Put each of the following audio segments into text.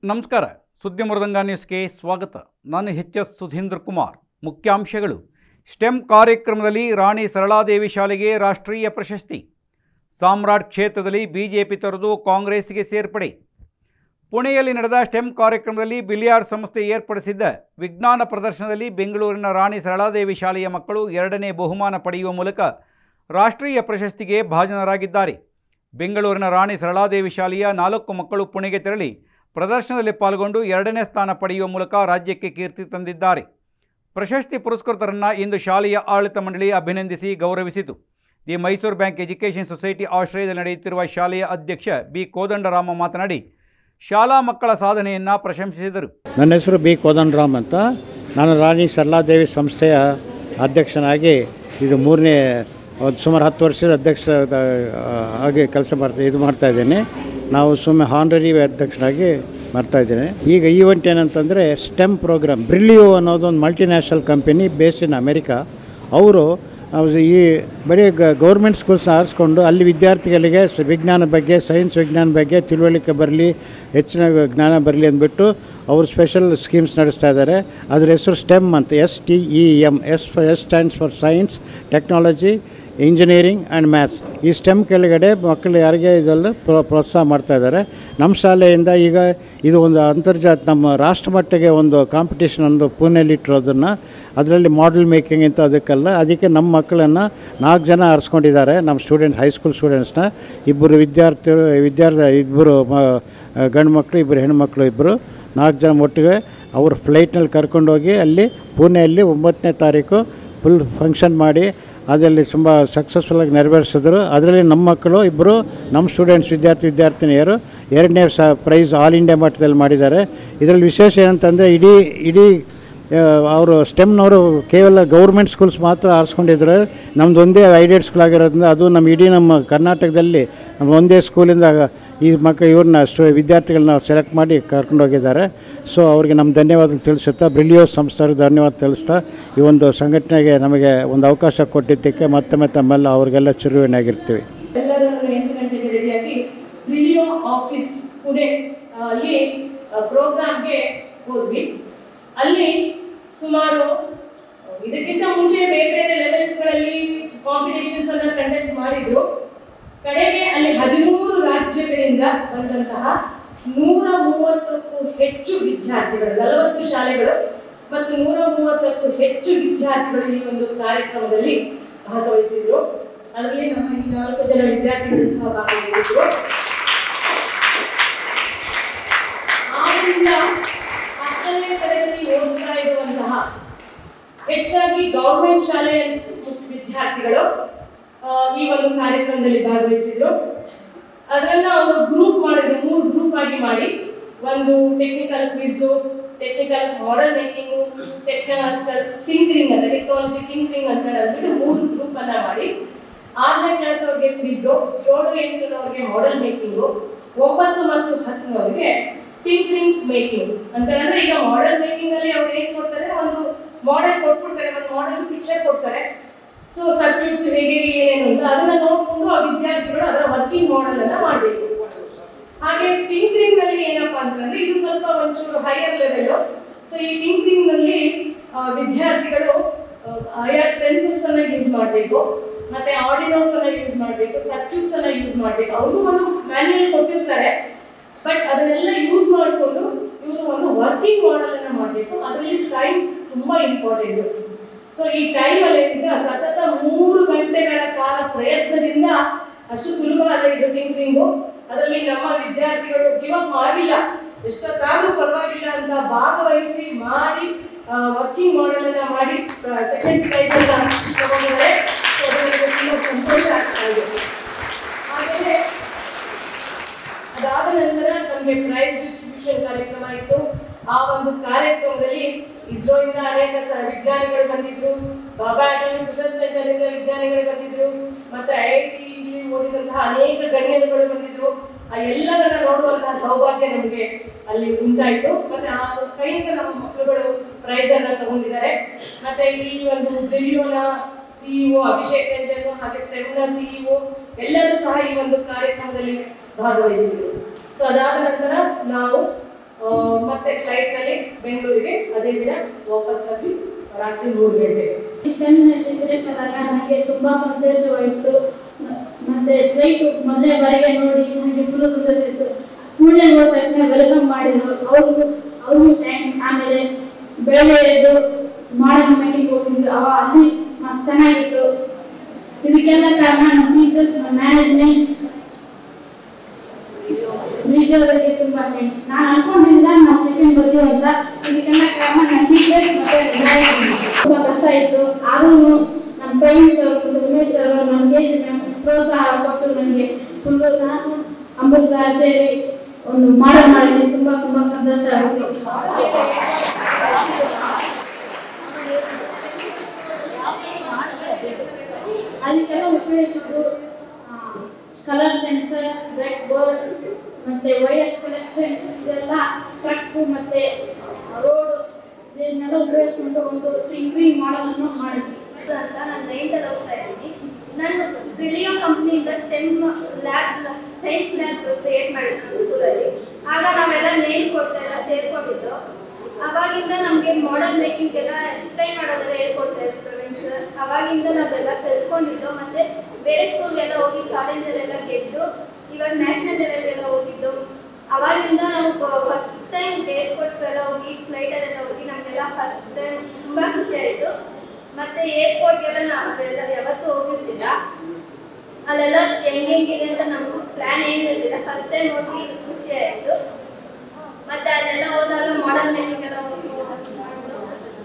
ನಮಸ್ಕಾರ ಸುದ್ದಿ ಮೃದಂಗ ನ್ಯೂಸ್ಗೆ ಸ್ವಾಗತ ನಾನು ಎಚ್ ಎಸ್ ಸುಧೀಂದ್ರ ಕುಮಾರ್ ಮುಖ್ಯಾಂಶಗಳು ಸ್ಟೆಮ್ ಕಾರ್ಯಕ್ರಮದಲ್ಲಿ ರಾಣಿ ಸರಳಾದೇವಿ ಶಾಲೆಗೆ ರಾಷ್ಟ್ರೀಯ ಪ್ರಶಸ್ತಿ ಸಾಮ್ರಾಟ್ ಕ್ಷೇತ್ರದಲ್ಲಿ ಬಿಜೆಪಿ ತೊರೆದು ಕಾಂಗ್ರೆಸ್ಗೆ ಸೇರ್ಪಡೆ ಪುಣೆಯಲ್ಲಿ ನಡೆದ ಸ್ಟೆಮ್ ಕಾರ್ಯಕ್ರಮದಲ್ಲಿ ಬಿಲಿಯಾರ್ಡ್ ಸಂಸ್ಥೆ ಏರ್ಪಡಿಸಿದ್ದ ವಿಜ್ಞಾನ ಪ್ರದರ್ಶನದಲ್ಲಿ ಬೆಂಗಳೂರಿನ ರಾಣಿ ಸರಳಾದೇವಿ ಶಾಲೆಯ ಮಕ್ಕಳು ಎರಡನೇ ಬಹುಮಾನ ಪಡೆಯುವ ಮೂಲಕ ರಾಷ್ಟ್ರೀಯ ಪ್ರಶಸ್ತಿಗೆ ಭಾಜನರಾಗಿದ್ದಾರೆ ಬೆಂಗಳೂರಿನ ರಾಣಿ ಸರಳಾದೇವಿ ಶಾಲೆಯ ನಾಲ್ಕು ಮಕ್ಕಳು ಪುಣೆಗೆ ತೆರಳಿ ಪ್ರದರ್ಶನದಲ್ಲಿ ಪಾಲ್ಗೊಂಡು ಎರಡನೇ ಸ್ಥಾನ ಪಡೆಯುವ ಮೂಲಕ ರಾಜ್ಯಕ್ಕೆ ಕೀರ್ತಿ ತಂದಿದ್ದಾರೆ ಪ್ರಶಸ್ತಿ ಪುರಸ್ಕೃತರನ್ನು ಇಂದು ಶಾಲೆಯ ಆಡಳಿತ ಮಂಡಳಿ ಅಭಿನಂದಿಸಿ ಗೌರವಿಸಿತು the Mysuru bank education society ಆಶ್ರಯದಲ್ಲಿ ನಡೆಯುತ್ತಿರುವ ಶಾಲೆಯ ಅಧ್ಯಕ್ಷ ಬಿ ಕೋದಂಡರಾಮ ಮಾತನಾಡಿ ಶಾಲಾ ಮಕ್ಕಳ ಸಾಧನೆಯನ್ನು ಪ್ರಶಂಸಿಸಿದರು ನನ್ನ ಹೆಸರು ಬಿ ಕೋದಂಡರಾಮ್ ಅಂತ ನಾನು ರಾಣಿ ಸರಳಾದೇವಿ ಸಂಸ್ಥೆಯ ಅಧ್ಯಕ್ಷನಾಗಿ ಇದು ಮೂರನೇ ಒಂದು ಸುಮಾರು ಹತ್ತು ವರ್ಷದ ಅಧ್ಯಕ್ಷ ಆಗಿ ಕೆಲಸ ಮಾಡ್ತಾ ಇದು ಮಾಡ್ತಾ ಇದ್ದೇನೆ ನಾವು ಸುಮ್ಮನೆ ಹಾನರರಿ ಅಧ್ಯಕ್ಷರಾಗಿ ಮಾಡ್ತಾ ಇದ್ದೇನೆ ಈಗ ಈವೆಂಟ್ ಏನಂತಂದರೆ ಸ್ಟೆಮ್ ಪ್ರೋಗ್ರಾಮ್ ಬ್ರಿಲಿಯೋ ಅನ್ನೋದು ಒಂದು multinational company base in America ಅವರು ಅವ್ರು ಈ ಬರೀ ಗೌರ್ಮೆಂಟ್ ಸ್ಕೂಲ್ಸ್ನ ಆರಿಸ್ಕೊಂಡು ಅಲ್ಲಿ ವಿದ್ಯಾರ್ಥಿಗಳಿಗೆ ಸ ವಿಜ್ಞಾನ ಬಗ್ಗೆ ಸೈನ್ಸ್ ವಿಜ್ಞಾನ ಬಗ್ಗೆ ತಿಳುವಳಿಕೆ ಬರಲಿ ಹೆಚ್ಚಿನ ಜ್ಞಾನ ಬರಲಿ ಅಂದ್ಬಿಟ್ಟು ಅವರು ಸ್ಪೆಷಲ್ ಸ್ಕೀಮ್ಸ್ ನಡೆಸ್ತಾ ಇದ್ದಾರೆ ಅದ್ರ ಹೆಸರು ಸ್ಟೆಮ್ ಅಂತ S T E M S S stands for science technology engineering and maths ಈ ಸ್ಟೆಮ್ ಕೆಳಗಡೆ ಮಕ್ಕಳು ಯಾರಿಗೆ ಇದೆಲ್ಲ ಪ್ರೋ ಪ್ರೋತ್ಸಾಹ ಮಾಡ್ತಾ ಇದ್ದಾರೆ ನಮ್ಮ ಶಾಲೆಯಿಂದ ಈಗ ಇದು ಒಂದು ಅಂತರ್ಜಾತ ನಮ್ಮ ರಾಷ್ಟ್ರಮಟ್ಟಿಗೆ ಒಂದು ಕಾಂಪಿಟೇಷನ್ ಒಂದು ಪುಣೆಯಲ್ಲಿ ಇಟ್ಟಿರೋದನ್ನು ಅದರಲ್ಲಿ ಮಾಡೆಲ್ ಮೇಕಿಂಗ್ ಅಂತ ಅದಕ್ಕೆಲ್ಲ ಅದಕ್ಕೆ ನಮ್ಮ ಮಕ್ಕಳನ್ನು ನಾಲ್ಕು ಜನ ಆರಿಸ್ಕೊಂಡಿದ್ದಾರೆ ನಮ್ಮ ಸ್ಟೂಡೆಂಟ್ ಹೈಸ್ಕೂಲ್ ಸ್ಟೂಡೆಂಟ್ಸ್ನ ಇಬ್ಬರು ವಿದ್ಯಾರ್ಥಿಗಳು ವಿದ್ಯಾರ್ಥಿ ಇಬ್ಬರು ಮ ಗಂಡು ಮಕ್ಕಳು ಇಬ್ಬರು ಹೆಣ್ಮಕ್ಳು ಇಬ್ಬರು ನಾಲ್ಕು ಜನ ಒಟ್ಟಿಗೆ ಅವರು ಫ್ಲೈಟ್ನಲ್ಲಿ ಕರ್ಕೊಂಡೋಗಿ ಅಲ್ಲಿ ಪುಣೆಯಲ್ಲಿ ಒಂಬತ್ತನೇ ತಾರೀಕು ಫುಲ್ ಫಂಕ್ಷನ್ ಮಾಡಿ ಅದರಲ್ಲಿ ತುಂಬ ಸಕ್ಸಸ್ಫುಲ್ಲಾಗಿ ನೆರವೇರಿಸಿದ್ರು ಅದರಲ್ಲಿ ನಮ್ಮ ಮಕ್ಕಳು ಇಬ್ಬರು ನಮ್ಮ ಸ್ಟೂಡೆಂಟ್ಸ್ ವಿದ್ಯಾರ್ಥಿ ವಿದ್ಯಾರ್ಥಿನಿಯರು ಎರಡನೇ ಸ ಪ್ರೈಸ್ ಆಲ್ ಇಂಡಿಯಾ ಮಟ್ಟದಲ್ಲಿ ಮಾಡಿದ್ದಾರೆ ಇದರಲ್ಲಿ ವಿಶೇಷ ಏನಂತಂದರೆ ಇಡೀ ಇಡೀ ಅವರು ಸ್ಟೆಮ್ನವರು ಕೇವಲ ಗೌರ್ಮೆಂಟ್ ಸ್ಕೂಲ್ಸ್ ಮಾತ್ರ ಆರಿಸ್ಕೊಂಡಿದ್ರು ನಮ್ಮದು ಒಂದೇ ಐಡೆಡ್ ಸ್ಕೂಲ್ ಆಗಿರೋದ್ರಿಂದ ಅದು ನಮ್ಮ ಇಡೀ ನಮ್ಮ ಕರ್ನಾಟಕದಲ್ಲಿ ನಮ್ಮ ಒಂದೇ ಸ್ಕೂಲಿಂದ ಈ ಮಕ್ಕ ಇವ್ರನ್ನ ಸ್ಟು ವಿದ್ಯಾರ್ಥಿಗಳನ್ನ ಸೆಲೆಕ್ಟ್ ಮಾಡಿ ಕರ್ಕೊಂಡು ಹೋಗಿದ್ದಾರೆ ಸೊ ಅವರಿಗೆ ನಮ್ಮ ಧನ್ಯವಾದ ತಿಳಿಸುತ್ತಾ ಬ್ರಿಲಿಯೋ ಸಂಸ್ಥೆಯವ್ರಿಗೆ ಧನ್ಯವಾದ ತಿಳಿಸ್ತಾ ಈ ಒಂದು ಸಂಘಟನೆಗೆ ನಮಗೆ ಒಂದು ಅವಕಾಶ ಕೊಟ್ಟಿದ್ದಕ್ಕೆ ಮತ್ತೊಮ್ಮೆ ತಮ್ಮೆಲ್ಲ ಅವರಿಗೆಲ್ಲ ಚಿರುವಿನಾಗಿರ್ತೀವಿ ಎಲ್ಲರನ್ನು ಎಂಟು ಗಂಟೆಗೆ ರೆಡಿಯಾಗಿ ವಿಡಿಯೋ ಆಫೀಸ್ ಪುಣೆ ಆ, ಅಲ್ಲಿ ಪ್ರೋಗ್ರಾಮ್ಗೆ ಹೋದ್ವಿ ಅಲ್ಲಿ ಸುಮಾರು ಇದಕ್ಕಿಂತ ಮುಂಚೆ ಬೇರೆ ಬೇರೆ ಲೆವೆಲ್ಸ್ಗಳಲ್ಲಿ ಕಾಂಪಿಟೇಷನ್ಸ್ ಅನ್ನ ಕಂಡಕ್ಟ್ ಮಾಡಿದ್ರು ಕಡೆಗೆ ಅಲ್ಲಿ ಹದಿಮೂರು ರಾಜ್ಯಗಳಿಂದ ಬಂದಂತಹ ನೂರ ಮೂವತ್ತಕ್ಕೂ ಹೆಚ್ಚು ವಿದ್ಯಾರ್ಥಿಗಳು ನಲವತ್ತು ಶಾಲೆಗಳು ಮತ್ತು ನೂರ ಮೂವತ್ತಕ್ಕೂ ಹೆಚ್ಚು ವಿದ್ಯಾರ್ಥಿಗಳು ಈ ಒಂದು ಕಾರ್ಯಕ್ರಮದಲ್ಲಿ ಭಾಗವಹಿಸಿದ್ರು ಅದರಲ್ಲಿ ನಮ್ಮ ಈ ನಾಲ್ಕು ಜನ ವಿದ್ಯಾರ್ಥಿಗಳು ಸಹ ಭಾಗವಹಿಸಿದ್ರು ಆದ್ರಿಂದ ಹತ್ತನೇ ತರಗತಿ ಓದ್ತಾ ಇರುವಂತಹ ಹೆಚ್ಚಾಗಿ ಗೌರ್ಮೆಂಟ್ ಶಾಲೆಯ ವಿದ್ಯಾರ್ಥಿಗಳು ಆ, ಈ ಒಂದು ಕಾರ್ಯಕ್ರಮದಲ್ಲಿ ಭಾಗವಹಿಸಿದ್ರು ಅದನ್ನ ಅವರು ಗ್ರೂಪ್ ಮಾಡಿದ್ರು ಮೂರು ಗ್ರೂಪ್ ಆಗಿ ಮಾಡಿ ಒಂದು technical quiz technical model making technical thinking ಅಂತ ಟೆಕ್ನಾಲಜಿ ಥಿಂಕಿಂಗ್ ಅಂತ ಹೇಳ್ಬಿಟ್ಟು ಮೂರು ಗ್ರೂಪ್ ಅನ್ನ ಮಾಡಿ ಆರನೇ ಕ್ಲಾಸ್ ಅವ್ರಿಗೆ ಕ್ವಿಜ್ ಏಳು ಎಂಟನವರಿಗೆ ಮಾಡೆಲ್ ಮೇಕಿಂಗ್ ಒಂಬತ್ತು ಮತ್ತು ಹತ್ತನವರಿಗೆ ಥಿಂಕಿಂಗ್ ಮೇಕಿಂಗ್ ಅಂತ ಹೇಳಿದ್ರೆ ಈಗ ಮಾಡೆಲ್ ಮೇಕಿಂಗ್ ಅಲ್ಲಿ ಅವ್ರು ಏನ್ ಕೊಡ್ತಾರೆ ಒಂದು ಮಾಡೆಲ್ ಕೊಟ್ಬಿಡ್ತಾರೆ ಒಂದು ಮಾಡೆಲ್ ಪಿಕ್ಚರ್ ಕೊಡ್ತಾರೆ ಸೊ ಸರ್ಕ್ಯೂಟ್ಸ್ ಹೇಗೆ ಏನೇನು ಅಂತ ಅದನ್ನ ನೋಡ್ಕೊಂಡು ಆ ವಿದ್ಯಾರ್ಥಿಗಳು ಅದರ ವರ್ಕಿಂಗ್ ಮಾಡೆಲ್ ಅನ್ನ ಮಾಡಬೇಕು ಹಾಗೆ ಟಿಂಕ್ರಿಂಗ್ ನಲ್ಲಿ ಏನಪ್ಪಾ ಅಂತಂದ್ರೆ ಇದು ಸ್ವಲ್ಪ ಒಂಚೂರು ಹೈಯರ್ ಲೆವೆಲ್ ಸೊ ಈ ಟಿಂಕ್ರಿಂಗ್ ನಲ್ಲಿ ಆ, ವಿದ್ಯಾರ್ಥಿಗಳು ಹೈಯರ್ ಸೆನ್ಸರ್ಸ್ ಅನ್ನ ಯೂಸ್ ಮಾಡಬೇಕು ಮತ್ತೆ ಆಡಿನೋಸ್ ಅನ್ನ ಯೂಸ್ ಮಾಡಬೇಕು ಸರ್ಕ್ಯೂಟ್ಸ್ ಅನ್ನ ಯೂಸ್ ಮಾಡಬೇಕು ಅವರು ಒಂದು ಮ್ಯಾನ್ಯಲ್ ಕೊಟ್ಟಿರ್ತಾರೆ ಬಟ್ ಅದನ್ನೆಲ್ಲ ಯೂಸ್ ಮಾಡಿಕೊಂಡು ಇವರು ಒಂದು ವರ್ಕಿಂಗ್ ಮಾಡೆಲ್ ಅನ್ನ ಮಾಡಬೇಕು ಅದರಲ್ಲಿ ಟೈಮ್ ತುಂಬಾ ಇಂಪಾರ್ಟೆಂಟ್ ಸೊ ಈ ಟೈಮ್ ಅಲ್ಲಿ ಏನಿದೆ ಸತತ ಮೂರು ಗಂಟೆಗಳ ಕಾಲ ಪ್ರಯತ್ನದಿಂದ ಅಷ್ಟು ಸುಲಭ ಅಲ್ಲ ಇದು ಥಿಂಕಿಂಗು ಅದರಲ್ಲಿ ನಮ್ಮ ವಿದ್ಯಾರ್ಥಿಗಳು ಗಿವ್ ಅಪ್ ಮಾಡಿಲ್ಲ ಎಷ್ಟೊತ್ತಾದ್ರೂ ಪರವಾಗಿಲ್ಲ ಅಂತ ಭಾಗವಹಿಸಿ ಮಾಡಿ ವರ್ಕಿಂಗ್ ಮಾಡೆಲ್ ಅನ್ನ ಮಾಡಿ ಸೆಕೆಂಡ್ ಪ್ರೈಸ್ ಅನ್ನ ತಗೊಂಡಿದ್ದಾರೆ So, ಅದರಲ್ಲಿ ತುಂಬಾ ಸಂತೋಷ ಆಗ್ತಾ ಇದೆ ಹಾಗೆಯೇ ಅದಾದ ನಂತರ ನಮಗೆ ಪ್ರೈಸ್ ಡಿಸ್ಟ್ರಿಬ್ಯೂಷನ್ ಕಾರ್ಯಕ್ರಮ ಇತ್ತು ಆ ಒಂದು ಕಾರ್ಯಕ್ರಮದಲ್ಲಿ ಇಸ್ರೋ ಇಂದ ಅನೇಕ ಸ- ವಿಜ್ಞಾನಿಗಳು ಬಂದಿದ್ರು ಬಾಬಾ ಅಟಾಮಿಕ್ ರಿಸರ್ಚ್ ಸೆಂಟರ್ ಇಂದ ವಿಜ್ಞಾನಿಗಳು ಬಂದಿದ್ರು ಮತ್ತೆ ಐ ಐ ಟಿ ಓದಿದಂತಹ ಅನೇಕ ಗಣ್ಯರುಗಳು ಬಂದಿದ್ರು ಆ ಎಲ್ಲರನ್ನ ನೋಡುವಂತಹ ಸೌಭಾಗ್ಯ ನಮಗೆ ಅಲ್ಲಿ ಉಂಟಾಯ್ತು ಮತ್ತೆ ಆ ಕೈಯಿಂದ ನಮ್ಮ ಮಕ್ಕಳುಗಳು ಪ್ರೈಸ್ ಅನ್ನ ತಗೊಂಡಿದ್ದಾರೆ ಮತ್ತೆ ಈ ಒಂದು ಬ್ರಿಲಿಯೋನ ಸಿಇಒ ಅಭಿಷೇಕ್ ರಂಜನ್ ಹಾಗೆ ಸ್ಟೆಮ್ನ ಸಿಇಒ ಎಲ್ಲರೂ ಸಹ ಈ ಒಂದು ಕಾರ್ಯಕ್ರಮದಲ್ಲಿ ಭಾಗವಹಿಸಿದ್ರು ಸೊ ಅದಾದ ನಂತರ ನಾವು ಆ, ಮತ್ತೆ ಫ್ಲೈಟ್ ನಲ್ಲಿ ಬೆಂಗಳೂರಿಗೆ ಅದೇ ದಿನ ವಾಪಸ್ ಆಗಿ ರಾತ್ರಿ ಮೂರು ಗಂಟೆಗೆ ಸ್ಟೆಮ್ನಲ್ಲಿ ಸೆಲೆಕ್ಟ್ ಆದಾಗ ನನಗೆ ತುಂಬ ಸಂತೋಷವಾಯಿತು ಮ- ಮತ್ತೆ ಫ್ಲೈಟ್ ಮೊದಲನೇ ಬಾರಿಗೆ ನೋಡಿ ನನಗೆ ಫುಲ್ ಸಂತೋಷ ಇತ್ತು ಪುಣೆ ಹೋದ ತಕ್ಷಣ ವೆಲ್ಕಮ್ ಮಾಡಿದ್ರು ಅವ್ರಿಗೂ ಅವ್ರಿಗೂ ಥ್ಯಾಂಕ್ಸ್ ಆಮೇಲೆ ಬೆಳೆದು ಮಾಡಲ್ ಮೇಕಿಂಗ್ ಹೋಗಿದ್ದು ಅವ ಅಲ್ಲಿ ಮಸ್ತ್ ಚೆನ್ನಾಗಿತ್ತು ಇದಕ್ಕೆಲ್ಲ ಕಾರಣ ನಮ್ಮ ಟೀಚರ್ಸ್ ಮ್ಯಾನೇಜ್ಮೆಂಟ್ ಶ್ರೀಜೋರಿಗೆ ತುಂಬ ಥ್ಯಾಂಕ್ಸ್ ನಾನು ಅನ್ಕೊಂಡಿದ್ದ ನಾವು ಸೆಕೆಂಡ್ ಬರ್ತೀವಿ ಅಂತ ಇದಕ್ಕೆಲ್ಲ ಕಾರಣ ನನ್ನ ಟೀಚರ್ಸ್ ಮತ್ತೆ management. ತುಂಬ ಕಷ್ಟ ಇತ್ತು ಆದ್ರೂ ನಮ್ಮ ಪ್ರವೀಣ್ ಸರ್ ಮತ್ತು ಉಮೇಶ್ ಸರ್ ನಮ್ಮ ಕೆ ಸಿ ಮ್ಯಾಮ್ ಪ್ರೋತ್ಸಾಹ ಕೊಟ್ಟು ನನಗೆ ಫುಲ್ಲು ನಾನು ಅಮೃತ ಸೇರಿ ಒಂದು ಮಾಡಲ್ ಮಾಡಿದ್ದೀನಿ ತುಂಬ ತುಂಬ ಸಂತೋಷ ಆಯಿತು ಅದಕ್ಕೆಲ್ಲ ಉಪಯೋಗಿಸೋದು ಕಲರ್ ಸೆನ್ಸರ್ ಬ್ರೆಡ್ ಬೋರ್ಡ್ ಮತ್ತೆ ವೈರ್ಸ್ ಕಲೆಕ್ಷನ್ ಇದೆಲ್ಲ ಟ್ರಕ್ ಮತ್ತೆ ರೋಡ್ ಇದನ್ನೆಲ್ಲ ಉಪಯೋಗಿಸ್ಕೊಂಡು ಒಂದು ಟಿಂಕ್ರಿಂಗ್ ಮಾಡಲ್ ಅನ್ನು ಮಾಡಿದ್ವಿ ಅಂತ ನಾನು ನೈನ್ತಲ್ಲಿ ಹೋಗ್ತಾ ಇದ್ದೀನಿ ನಾನು ಬ್ರಿಲಿಯೋ ಕಂಪ್ನಿಯಿಂದ STEM lab science lab create ಮಾಡಿದ್ರು ಸ್ಕೂಲಲ್ಲಿ ಆಗ ನಾವೆಲ್ಲ ನೇಮ್ ಕೊಡ್ತಾ ಎಲ್ಲ ಸೇರ್ಕೊಂಡಿದ್ದು ಅವಾಗಿಂದ ನಮಗೆ ಮಾಡೆಲ್ ಮೇಕಿಂಗ್ ಎಲ್ಲ ಎಕ್ಸ್ಪ್ಲೈನ್ ಮಾಡೋದೆಲ್ಲ ಹೇಳ್ಕೊಡ್ತಾ ಇದ್ರು ಪ್ರವೀಣ್ ಸರ್ ಅವಾಗಿಂದ ನಾವೆಲ್ಲ ಕಲ್ತ್ಕೊಂಡಿದ್ದು ಮತ್ತೆ ಬೇರೆ ಸ್ಕೂಲ್ಗೆಲ್ಲ ಹೋಗಿ ಚಾಲೆಂಜಲ್ಲೆಲ್ಲ ಗೆದ್ದು ಇವಾಗ ನ್ಯಾಷನಲ್ ಲೆವೆಲ್ಗೆಲ್ಲ ಹೋಗಿದ್ದು ಅವಾಗಿಂದ ನಾವು ಫಸ್ಟ್ ಟೈಮ್ ಏರ್ಪೋರ್ಟ್ ಎಲ್ಲ ಹೋಗಿ ಫ್ಲೈಟಲ್ಲೆಲ್ಲ ಹೋಗಿ ನಮಗೆಲ್ಲ ಫಸ್ಟ್ ಟೈಮ್ ತುಂಬ ಖುಷಿ ಆಯಿತು ಮತ್ತೆ ಏರ್ಪೋರ್ಟ್ಗೆಲ್ಲ ನಾವೆಲ್ಲ ಯಾವತ್ತೂ ಹೋಗಿರ್ಲಿಲ್ಲ ಅಲ್ಲೆಲ್ಲ ಹೆಂಗ್ ಹೆಂಗಿದೆ ಅಂತ ನಮಗೂ ಪ್ಲಾನ್ ಏನು ಇರಲಿಲ್ಲ ಫಸ್ಟ್ ಟೈಮ್ ಹೋಗಿ ಖುಷಿ ಆಯಿತು ಮತ್ತೆ ಅಲ್ಲೆಲ್ಲ ಹೋದಾಗ ಮಾಡಲ್ ಮೇಕಿಂಗ್ ಎಲ್ಲ ಹೋಗಿ ಮಾಡ್ಕೊಂಡು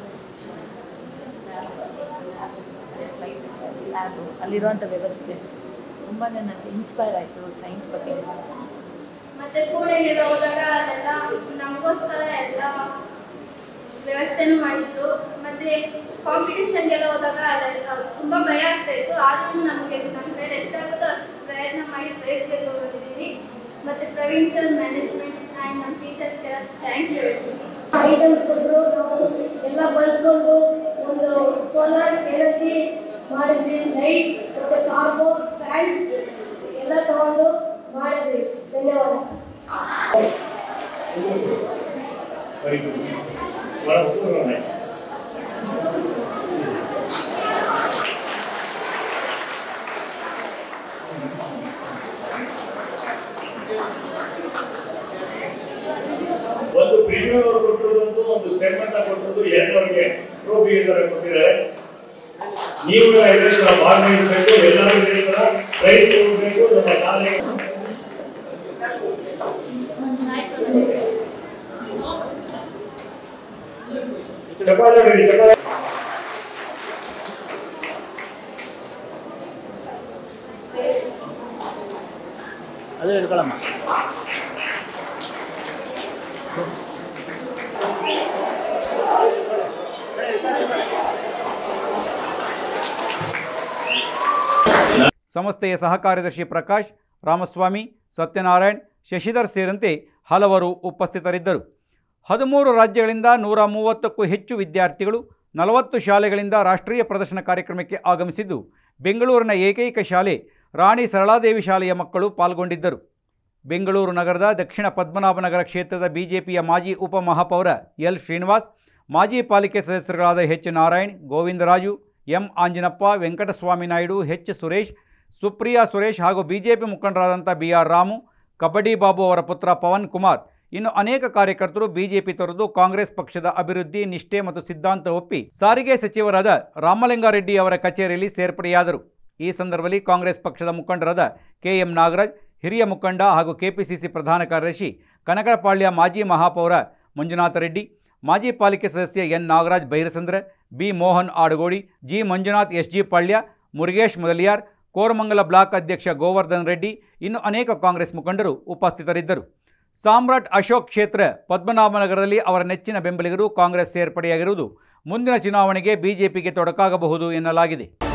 ಲ್ಯಾಬು ಅಲ್ಲಿರುವಂಥ ವ್ಯವಸ್ಥೆ ತುಂಬಾ ನನಗೆ ಇನ್ಸ್ಪೈರ್ ಆಯಿತು ಸೈನ್ಸ್ ಬಗ್ಗೆ ಮತ್ತೆ ಕೂಡೆಗೆಲ್ಲ ಹೋದಾಗ ಅಲ್ಲೆಲ್ಲ ನಮಗೋಸ್ಕರ ಎಲ್ಲ ವ್ಯವಸ್ಥೆನೂ ಮಾಡಿದ್ರು ಮತ್ತೆ ಕಾಂಪಿಟಿಷನ್ಗೆಲ್ಲ ಹೋದಾಗ ಅಲ್ಲೆಲ್ಲ ತುಂಬಾ ಭಯ ಆಗ್ತಾ ಇತ್ತು ಆದ್ರೂ ನಮಗೆ ನಮ್ಮ ಕೈಲಿ ಎಷ್ಟಾಗುತ್ತೋ ಅಷ್ಟು ಪ್ರಯತ್ನ ಮಾಡಿ ಪ್ರೈಸ್ ಗೆದ್ದು ಬಂದಿದ್ದೀವಿ ಮತ್ತೆ ಪ್ರವೀಣ್ ಸರ್ ಮ್ಯಾನೇಜ್ಮೆಂಟ್ ಆ್ಯಂಡ್ ನಮ್ಮ ಟೀಚರ್ಸ್ಗೆಲ್ಲ ಥ್ಯಾಂಕ್ ಯು ಹೇಳ್ತೀನಿ ಐಟಮ್ಸ್ ಕೊಟ್ಟರು ನಾವು ಎಲ್ಲ ಬಳಸ್ಕೊಂಡು ಒಂದು ಸೋಲಾರ್ ಎನರ್ಜಿ ಮಾಡಿದ್ವಿ ಲೈಟ್ ಮತ್ತು ಕಾರ್ಬೋ ಫ್ಯಾನ್ ಎಲ್ಲ ತಗೊಂಡು ಮಾಡಿದ್ವಿ ಧನ್ಯವಾದ Very good. What a poor one. ಒಂದು ಪ್ರೀಮಿಯರ್ ಅವರು ಕೊಟ್ಟಿರೋದು ಒಂದು ಸ್ಟೆಮ್ ಅಂತ ಕೊಟ್ಟಿರೋದು ಎರಡವರಿಗೆ ಟ್ರೋಫಿ ಇದ್ದಾರೆ ಕೊಟ್ಟಿದ್ದಾರೆ ನೀವು ಇದರಿಂದ ಭಾಗವಹಿಸಬೇಕು ಎಲ್ಲರೂ ಇದರಿಂದ ಪ್ರೈಸ್ ಕೊಡಬೇಕು ನಮ್ಮ ಶಾಲೆಗೆ ಚಪ್ಪಾಳೆ ಹೊಡೀರಿ, ಚಪ್ಪಾಳೆ ಅದು ಹಿಡ್ಕೊಳಮ್ಮ ಸಂಸ್ಥೆಯ ಸಹ ಕಾರ್ಯದರ್ಶಿ ಪ್ರಕಾಶ್ ರಾಮಸ್ವಾಮಿ ಸತ್ಯನಾರಾಯಣ್ ಶಶಿಧರ್ ಸೇರಿದಂತೆ ಹಲವರು ಉಪಸ್ಥಿತರಿದ್ದರು ಹದಿಮೂರು ರಾಜ್ಯಗಳಿಂದ ನೂರ ಮೂವತ್ತಕ್ಕೂ ಹೆಚ್ಚು ವಿದ್ಯಾರ್ಥಿಗಳು ನಲವತ್ತು ಶಾಲೆಗಳಿಂದ ರಾಷ್ಟ್ರೀಯ ಪ್ರದರ್ಶನ ಕಾರ್ಯಕ್ರಮಕ್ಕೆ ಆಗಮಿಸಿದ್ದು ಬೆಂಗಳೂರಿನ ಏಕೈಕ ಶಾಲೆ ರಾಣಿ ಸರಳಾದೇವಿ ಶಾಲೆಯ ಮಕ್ಕಳು ಪಾಲ್ಗೊಂಡಿದ್ದರು ಬೆಂಗಳೂರು ನಗರದ ದಕ್ಷಿಣ ಪದ್ಮನಾಭನಗರ ಕ್ಷೇತ್ರದ ಬಿಜೆಪಿಯ ಮಾಜಿ ಉಪಮಹಾಪೌರ ಎಲ್ ಶ್ರೀನಿವಾಸ್ ಮಾಜಿ ಪಾಲಿಕೆ ಸದಸ್ಯರುಗಳಾದ H Narayan Govindaraju M Anjinappa Venkataswamy Naidu H Suresh Supriya Suresh ಹಾಗೂ ಬಿಜೆಪಿ ಮುಖಂಡರಾದಂಥ ಬಿ ಆರ್ ರಾಮು ಕಬಡ್ಡಿ ಬಾಬು ಅವರ ಪುತ್ರ ಪವನ್ ಕುಮಾರ್ ಇನ್ನು ಅನೇಕ ಕಾರ್ಯಕರ್ತರು ಬಿಜೆಪಿ ತೊರೆದು ಕಾಂಗ್ರೆಸ್ ಪಕ್ಷದ ಅಭಿವೃದ್ಧಿ ನಿಷ್ಠೆ ಮತ್ತು ಸಿದ್ಧಾಂತ ಒಪ್ಪಿ ಸಾರಿಗೆ ಸಚಿವರಾದ ರಾಮಲಿಂಗಾರೆಡ್ಡಿ ಅವರ ಕಚೇರಿಯಲ್ಲಿ ಸೇರ್ಪಡೆಯಾದರು ಈ ಸಂದರ್ಭದಲ್ಲಿ ಕಾಂಗ್ರೆಸ್ ಪಕ್ಷದ ಮುಖಂಡರಾದ ಕೆ ಎಂ ನಾಗರಾಜ್ ಹಿರಿಯ ಮುಖಂಡ ಹಾಗೂ ಕೆಪಿಸಿಸಿ ಪ್ರಧಾನ ಕಾರ್ಯದರ್ಶಿ ಕನಕರಪಾಳ್ಯ ಮಾಜಿ ಮಹಾಪೌರ ಮಂಜುನಾಥ ರೆಡ್ಡಿ ಮಾಜಿ ಪಾಲಿಕೆ ಸದಸ್ಯ N Nagaraj Byrasandra B Mohan Adugodi G Manjunath S G Palya Murugesh Mudaliar Koramangala block ಅಧ್ಯಕ್ಷ ಗೋವರ್ಧನ್ ರೆಡ್ಡಿ ಇನ್ನು ಅನೇಕ ಕಾಂಗ್ರೆಸ್ ಮುಖಂಡರು ಉಪಸ್ಥಿತರಿದ್ದರು ಸಾಮ್ರಾಟ್ ಅಶೋಕ್ ಕ್ಷೇತ್ರ ಪದ್ಮನಾಭನಗರದಲ್ಲಿ ಅವರ ನೆಚ್ಚಿನ ಬೆಂಬಲಿಗರು ಕಾಂಗ್ರೆಸ್ ಸೇರ್ಪಡೆಯಾಗಿರುವುದು ಮುಂದಿನ ಚುನಾವಣೆಗೆ ಬಿಜೆಪಿಗೆ ತೊಡಕಾಗಬಹುದು ಎನ್ನಲಾಗಿದೆ